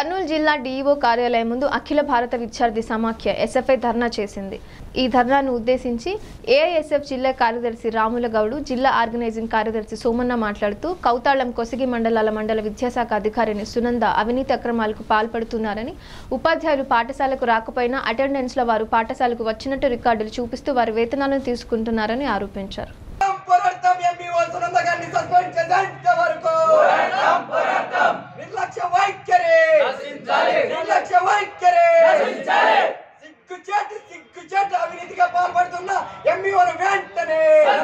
కర్నూలు జిల్లా డీఈఓ కార్యాలయం ముందు అఖిల భారత విద్యార్థి సమాఖ్య ఎస్ఎఫ్ఐ ధర్నా చేసింది ఈ ధర్నాను ఉద్దేశించి ఏఐఎస్ఎఫ్ జిల్లా కార్యదర్శి రాముల గౌడు జిల్లా ఆర్గనైజింగ్ కార్యదర్శి సోమన్న మాట్లాడుతూ కౌతాళం కొసిగి మండలాల మండల విద్యాశాఖ అధికారిని సునంద అవినీతి అక్రమాలకు పాల్పడుతున్నారని ఉపాధ్యాయులు పాఠశాలకు రాకపోయినా అటెండెన్స్లో వారు పాఠశాలకు వచ్చినట్టు రికార్డులు చూపిస్తూ వారి వేతనాలను తీసుకుంటున్నారని ఆరోపించారు పోరాడతాం ఎంబీఓ సునంద గారిని సస్పెండ్ చేసేంత వరకు నిర్లక్ష్య వైఖరి నిర్లక్ష్య వైఖరి సిగ్గుచేటు సిగ్గుచేటు అవినీతిగా పాల్పడుతున్న ఎంబీఓను వెంటనే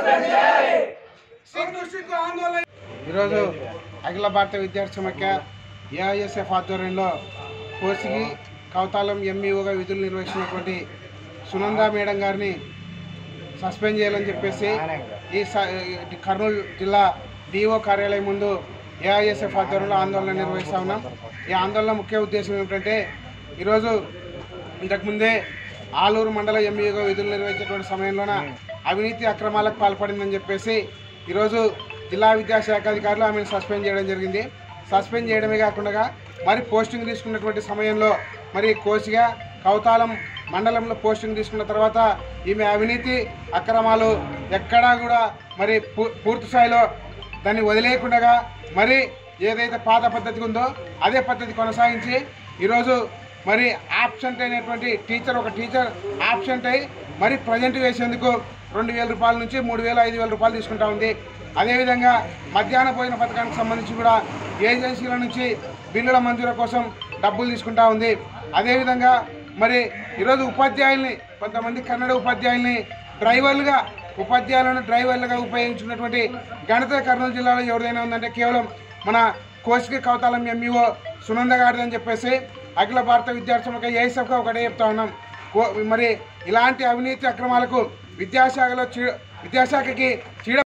ఈరోజు అఖిల భారత విద్యార్థి సమాఖ్య ఏఐఎస్ఎఫ్ ఆధ్వర్యంలో కోసిగి కౌతాలం ఎంఈఓగా విధులు నిర్వహిస్తున్నటువంటి సునంద మేడం గారిని సస్పెండ్ చేయాలని చెప్పేసి ఈ స- ఈ కర్నూలు జిల్లా డిఓ కార్యాలయం ముందు ఏఐఎస్ఎఫ్ ఆధ్వర్యంలో ఆందోళన నిర్వహిస్తా ఉన్నాం ఈ ఆందోళన ముఖ్య ఉద్దేశం ఏమిటంటే ఈరోజు ఇంతకుముందే ఆలూరు మండల ఎంఈఓగా విధులు నిర్వహించేటువంటి సమయంలోన అవినీతి అక్రమాలకు పాల్పడిందని చెప్పేసి ఈరోజు జిల్లా విద్యాశాఖ అధికారులు ఆమెను సస్పెండ్ చేయడం జరిగింది సస్పెండ్ చేయడమే కాకుండా మరి పోస్టింగ్ తీసుకున్నటువంటి సమయంలో మరి కోసిగా కౌతాలం మండలంలో పోస్టింగ్ తీసుకున్న తర్వాత ఈమె అవినీతి అక్రమాలు ఎక్కడా కూడా మరి పూ- పూర్తి స్థాయిలో దాన్ని వదిలేయకుండా మరి ఏదైతే పాత పద్ధతి ఉందో అదే పద్ధతి కొనసాగించి ఈరోజు మరి ఆబ్సెంట్ అయినటువంటి టీచర్ ఒక టీచర్ ఆబ్సెంట్ అయి మరి ప్రజెంట్ వేసేందుకు రెండు వేల రూపాయల నుంచి మూడు వేల ఐదు వేల రూపాయలు తీసుకుంటా ఉంది అదేవిధంగా మధ్యాహ్న భోజన పథకానికి సంబంధించి కూడా ఏజెన్సీల నుంచి బిల్లుల మంజూరు కోసం డబ్బులు తీసుకుంటా ఉంది అదేవిధంగా మరి ఈరోజు ఉపాధ్యాయుల్ని కొంతమంది కన్నడ ఉపాధ్యాయుల్ని డ్రైవర్లుగా ఉపాధ్యాయులను డ్రైవర్లుగా ఉపయోగించుకున్నటువంటి ఘనత కర్నూలు జిల్లాలో ఎవరిదైనా ఉందంటే కేవలం మన కోసిక కవతాలం ఎంఈఓ సునంద గారిది అని చెప్పేసి అఖిల భారత విద్యార్థి సమాఖ్య ఏఎస్ఎఫ్గా ఒకటే చెప్తా ఉన్నాం కో- మరి ఇలాంటి అవినీతి అక్రమాలకు విద్యాశాఖలో చీ విద్యాశాఖకి చీడ